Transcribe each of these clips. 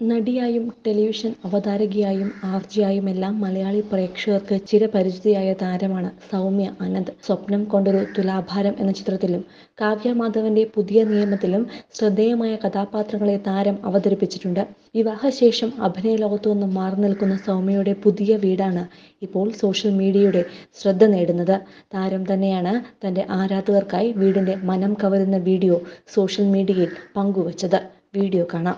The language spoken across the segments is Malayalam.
നടിയായും ടെലിവിഷൻ അവതാരകയായും ആർജയായുമെല്ലാം മലയാളി പ്രേക്ഷകർക്ക് ചിരപരിചിതയായ താരമാണ് സൗമ്യ അനന്ത് സ്വപ്നം കൊണ്ടൊരു തുലാഭാരം എന്ന ചിത്രത്തിലും കാവ്യ മാധവന്റെ പുതിയ നിയമത്തിലും ശ്രദ്ധേയമായ കഥാപാത്രങ്ങളെ താരം അവതരിപ്പിച്ചിട്ടുണ്ട് വിവാഹശേഷം അഭിനയ ലോകത്തു നിന്നും മാറി നിൽക്കുന്ന സൗമ്യയുടെ പുതിയ വീടാണ് ഇപ്പോൾ സോഷ്യൽ മീഡിയയുടെ ശ്രദ്ധ നേടുന്നത് താരം തന്നെയാണ് തന്റെ ആരാധകർക്കായി വീടിന്റെ മനം കവരുന്ന വീഡിയോ സോഷ്യൽ മീഡിയയിൽ പങ്കുവച്ചത് വീഡിയോ കാണാം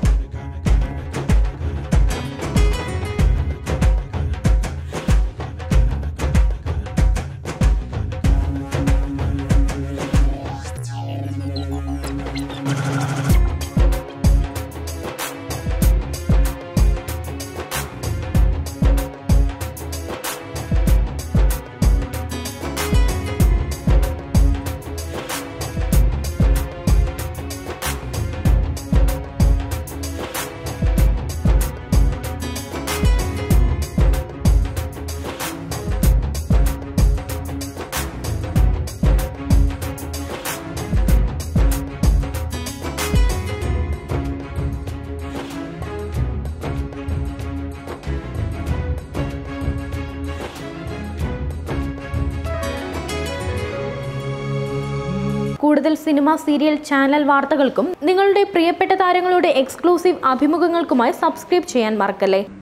കൂടുതൽ സിനിമ സീരിയൽ ചാനൽ വാർത്തകൾക്കും നിങ്ങളുടെ പ്രിയപ്പെട്ട താരങ്ങളുടെ എക്സ്ക്ലൂസീവ് അഭിമുഖങ്ങൾക്കുമായി സബ്സ്ക്രൈബ് ചെയ്യാൻ മറക്കല്ലേ